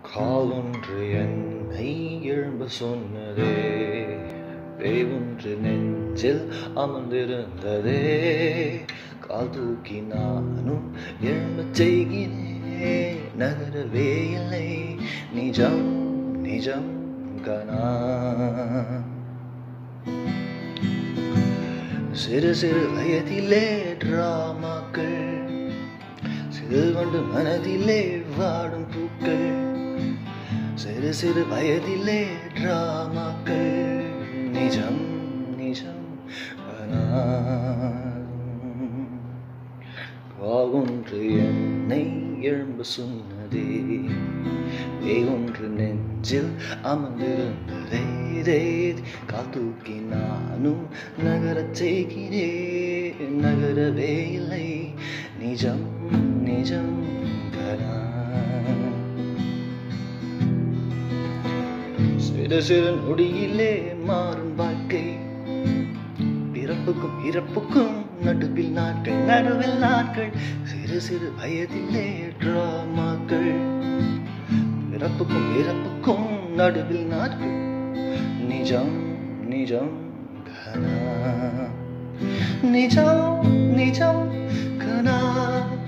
கால் ஒன்று என்னை எழும்ப சொன்னதே பேய் ஒன்று நெஞ்சில் அமர்ந்திருந்ததே கால் தூக்கி நானும் எழும்பச் செய்கிறேன் நகரவே இல்லை நிஜம் நிஜம் கனா சிறு சிறு வயதிலே டிராமாக்கள் சிறுவண்டு மனதிலே வாடும் பூக்கள் சிறு சிறு வயதிலே டிராமாக்கள் நிஜம் நிஜம் ஒன்று என்னை எழும்ப சொன்னதே பேய் ஒன்று நெஞ்சில் அமர்ந்திருந்ததே ரே கால் தூக்கி நானும் நகரச் செய்கிறேன் நகரவே இல்லை நிஜம் நிஜம் கனா சிறு சிறு நொடியிலே மாறும் வாழ்க்கை பிறப்புக்கும் இறப்புக்கும் நடுவில் நாட்கள் நடுவில் நாட்கள் சிறு சிறு வயதிலே டிராமாக்கள் பிறப்புக்கும் இறப்புக்கும் நடுவில் நாட்கள் நிஜம் நிஜம் கனா நிஜம் நிஜம் கனா